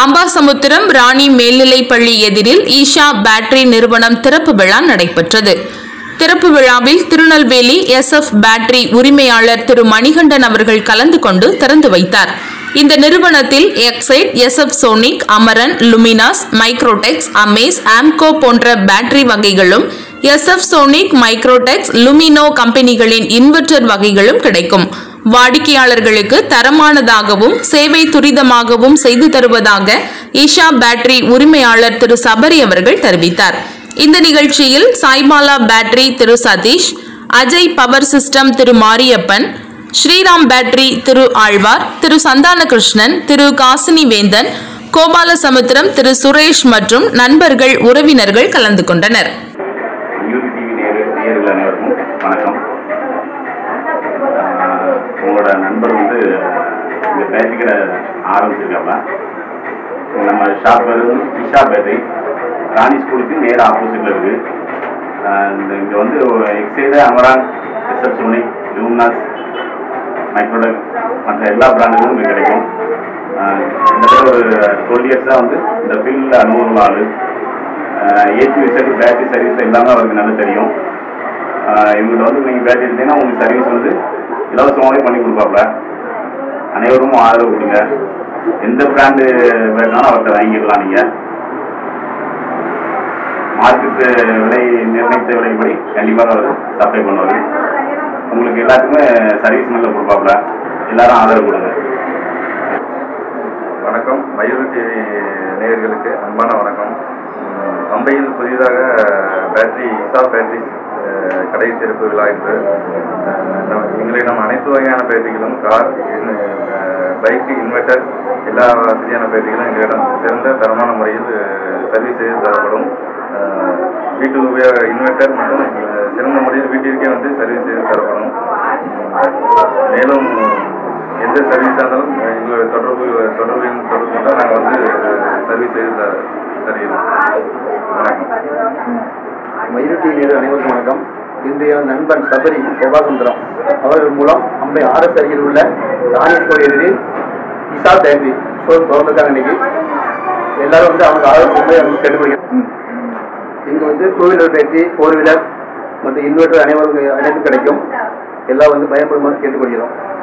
அம்பாசமுத்திரம் ராணி மேல்நிலைப்பள்ளி எதிரில் ஈஷா பேட்டரி நிறுவனம் திறப்பு விழா நடைபெற்றது திறப்பு விழாவில் திருநெல்வேலி எஸ்எஃப் பேட்டரி உரிமையாளர் திரு மணிகண்டன் அவர்கள் கலந்து கொண்டு திறந்து வைத்தார் இந்த நிறுவனத்தில் Exide SF Sonic Amaron Luminous Microtex Amaze Amco போன்ற பேட்டரி வகைகளும் எஸ்எஃப் சோனிக் மைக்ரோடெக்ஸ் லுமினோ கம்பெனிகளின் இன்வெர்டர் வகைகளும் கிடைக்கும் வாடிக்கையாளர்களுக்கு தரமானதாகவும் சேவை துரிதமாகவும் செய்து தருவதாக ஈஷா பேட்டரி உரிமையாளர் திரு சபரி அவர்கள் தெரிவித்தார் இந்த நிகழ்ச்சியில் சாய்பாலா பேட்டரி திரு சதீஷ் அஜய் பவர் சிஸ்டம் திரு மாரியப்பன் ஸ்ரீராம் பேட்டரி திரு ஆழ்வார் திரு சந்தானகிருஷ்ணன் திரு காசினி வேந்தன் கோபாலசமுத்திரம் திரு சுரேஷ் மற்றும் நண்பர்கள் உறவினர்கள் கலந்து கொண்டனர் யூபி டிவி நேயர் நேயர்கள் அனைவருக்கும் வணக்கம் ஆஹ் உங்களோட நண்பர் வந்து இந்த பேட்டரி கடை ஆரம்பிச்சிருக்காங்க நம்ம ஷாப் பேர் வந்து இஷா பேட்டரி ராணி ஸ்கூலுக்கு நேர ஆப்போசிட்டில் இருக்குது இந்த இங்கே வந்து Exide Amaron SF Sonic Luminous Microtex மற்ற எல்லா பிராண்டுகளும் இங்கே கிடைக்கும் ஆஹ் கிட்டத்தட்ட ஒரு டுவெல் இயர்ஸாக வந்து இந்த ஃபீல்டில் அனுபவம் ஆளு ஏசி விசைக்கு பேட்டரி சர்வீஸ் எல்லாமே அவருக்கு நல்லா தெரியும் ஆஹ் இவங்கள்ட்ட வந்து நீங்கள் பேட்டரி எடுத்தீங்கன்னா உங்களுக்கு சர்வீஸ் வந்து இலவசமாகவே பண்ணி கொடுப்பாப்ல அனைவரும் ஆதரவு கொடுங்க எந்த பிராண்டு வேணாலும் அவர்கிட்ட வாங்கிக்கலாம் நீங்கள் மார்க்கெட்டு விலை நிர்ணயித்த விலைப்படி கண்டிப்பாக அவர் சப்ளை பண்ணுவார் உங்களுக்கு எல்லாத்துக்குமே சர்வீஸ் நல்ல கொடுப்பாப்ல எல்லாரும் ஆதரவு கொடுங்க வணக்கம் மயூர் டிவி நேயர்களுக்கு அன்பான வணக்கம் உம், பம்பையில் புதிதாக பேட்டரி இசா பேட்டரி அஹ், கடை திறப்பு விழா என்று அஹ், நம்- எங்களிடம் நம்ம அனைத்து வகையான பேட்டரிகளும் கார் பைக்கு இன்வெர்டர் எல்லா வசதியான பேட்டரிகளும் எங்களிடம் சிறந்த தரமான முறையில் சர்வீஸ் செய்து தரப்படும் அஹ், வீட்டு உபயோக இன்வெர்டர் மற்றும் அஹ், சிறந்த முறையில் வீட்டிற்கே வந்து சர்வீஸ் செய்து தரப்படும் உம், மேலும் எந்த சர்வீஸாக இருந்தாலும் எங்களோட தொடர்பு தொடர்பு எண் தொடர்பு கொண்டால் நாங்கள் வந்து சர்வீஸ் செய்து த தருகிறோம் வணக்கம் மயிலுட்டி நேரு அனைவருக்கும் வணக்கம் இன்றைய நண்பன் சபரி கோபாசுந்தரம் அவர்கள் மூலம் அம்பை ஆர்எஸ் அருகில் உள்ள ராணேஸ்வர் எதிரில் இசா பேட்டரி ஷோரூம் திறந்திருக்காங்க இன்னைக்கு எல்லாரும் வந்து அவங்க ஆதரவு கொடுத்து அவங்க கேட்டுக்கொள்கிறோம் இங்கே வந்து two wheeler battery four wheeler மற்றும் இன்வெர்டர் அனைவரும் அனைத்தும் கிடைக்கும் எல்லாம் வந்து பயன்படுமாறு கேட்டுக்கொள்கிறோம்